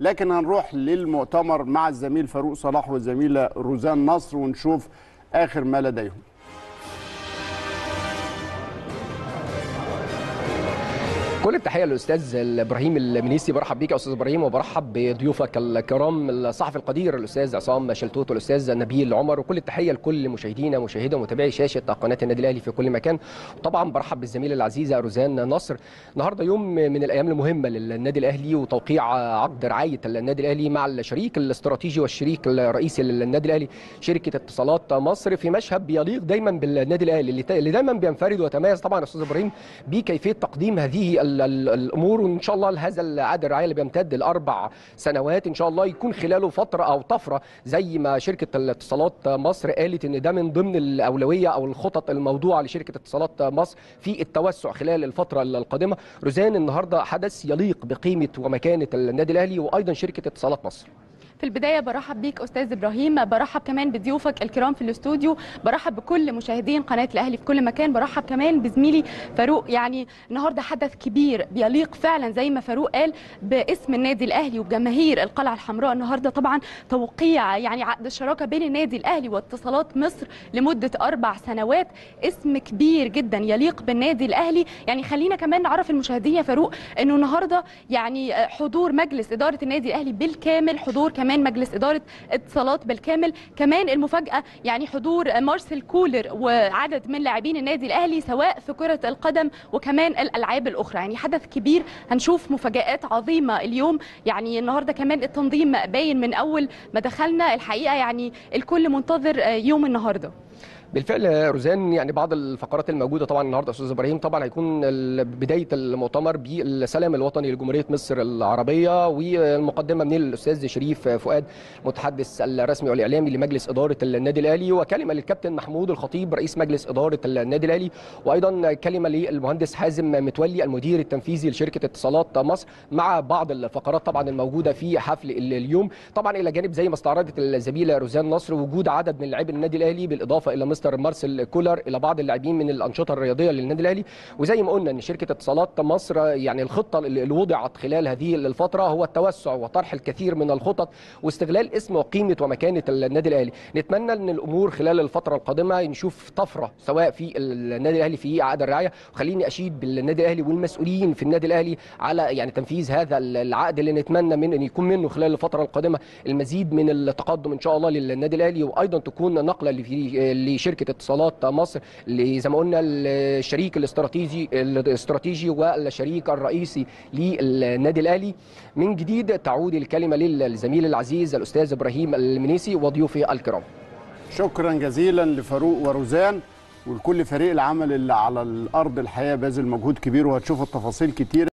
لكن هنروح للمؤتمر مع الزميل فاروق صلاح والزميله روزان نصر ونشوف اخر ما لديهم كل التحيه للاستاذ ابراهيم المنيسي برحب بيك يا استاذ ابراهيم وبرحب بضيوفك الكرام الصحفي القدير الاستاذ عصام شلتوت والاستاذ نبيل عمر وكل التحيه لكل مشاهدينا ومشاهدة ومتابعي شاشه قناه النادي الاهلي في كل مكان وطبعا برحب بالزميله العزيزه روزان نصر النهارده يوم من الايام المهمه للنادي الاهلي وتوقيع عقد رعايه النادي الاهلي مع الشريك الاستراتيجي والشريك الرئيسي للنادي الاهلي شركه اتصالات مصر في مشهد بيليق دايما بالنادي الاهلي اللي دايما بينفرد ويتميز طبعا يا استاذ ابراهيم بكيفيه تقديم هذه الامور وان شاء الله هذا العقد الرعايه اللي بيمتد لاربع سنوات ان شاء الله يكون خلاله فتره او طفره زي ما شركه الاتصالات مصر قالت ان ده من ضمن الاولويه او الخطط الموضوعه لشركه اتصالات مصر في التوسع خلال الفتره القادمه روزان النهارده حدث يليق بقيمه ومكانه النادي الاهلي وايضا شركه اتصالات مصر في البدايه برحب بيك استاذ ابراهيم برحب كمان بضيوفك الكرام في الاستوديو برحب بكل مشاهدين قناه الاهلي في كل مكان برحب كمان بزميلي فاروق يعني النهارده حدث كبير بيليق فعلا زي ما فاروق قال باسم النادي الاهلي وجماهير القلعه الحمراء النهارده طبعا توقيع يعني عقد الشراكه بين النادي الاهلي واتصالات مصر لمده اربع سنوات اسم كبير جدا يليق بالنادي الاهلي يعني خلينا كمان نعرف المشاهدين يا فاروق انه النهارده يعني حضور مجلس اداره النادي الاهلي بالكامل حضور كمان كمان مجلس اداره اتصالات بالكامل كمان المفاجاه يعني حضور مارسيل كولر وعدد من لاعبين النادي الاهلي سواء في كره القدم وكمان الالعاب الاخرى يعني حدث كبير هنشوف مفاجات عظيمه اليوم يعني النهارده كمان التنظيم باين من اول ما دخلنا الحقيقه يعني الكل منتظر يوم النهارده بالفعل روزان يعني بعض الفقرات الموجوده طبعا النهارده استاذ ابراهيم طبعا هيكون بدايه المؤتمر بالسلام الوطني لجمهوريه مصر العربيه والمقدمه من الاستاذ شريف فؤاد المتحدث الرسمي والاعلامي لمجلس اداره النادي الاهلي وكلمه للكابتن محمود الخطيب رئيس مجلس اداره النادي الاهلي وايضا كلمه للمهندس حازم متولي المدير التنفيذي لشركه اتصالات مصر مع بعض الفقرات طبعا الموجوده في حفل اليوم طبعا الى جانب زي ما استعرضت الزميله روزان نصر وجود عدد من لاعبي النادي الاهلي بالاضافه الى مستر مارسيل كولر الى بعض اللاعبين من الانشطه الرياضيه للنادي الاهلي وزي ما قلنا ان شركه اتصالات مصر يعني الخطه اللي وضعت خلال هذه الفتره هو التوسع وطرح الكثير من الخطط واستغلال اسم وقيمه ومكانه النادي الاهلي نتمنى ان الامور خلال الفتره القادمه نشوف طفره سواء في النادي الاهلي في عقد الرعايه وخليني اشيد بالنادي الاهلي والمسؤولين في النادي الاهلي على يعني تنفيذ هذا العقد اللي نتمنى من ان يكون منه خلال الفتره القادمه المزيد من التقدم ان شاء الله للنادي الاهلي وايضا تكون نقله لشركه اتصالات مصر اللي زي ما قلنا الشريك الاستراتيجي الاستراتيجي والشريك الرئيسي للنادي الاهلي من جديد تعود الكلمه للزميل العزيز الاستاذ ابراهيم المنيسي وضيوفه الكرام شكرا جزيلا لفاروق وروزان ولكل فريق العمل اللي على الارض الحقيقه باذل مجهود كبير وهتشوفوا التفاصيل كتير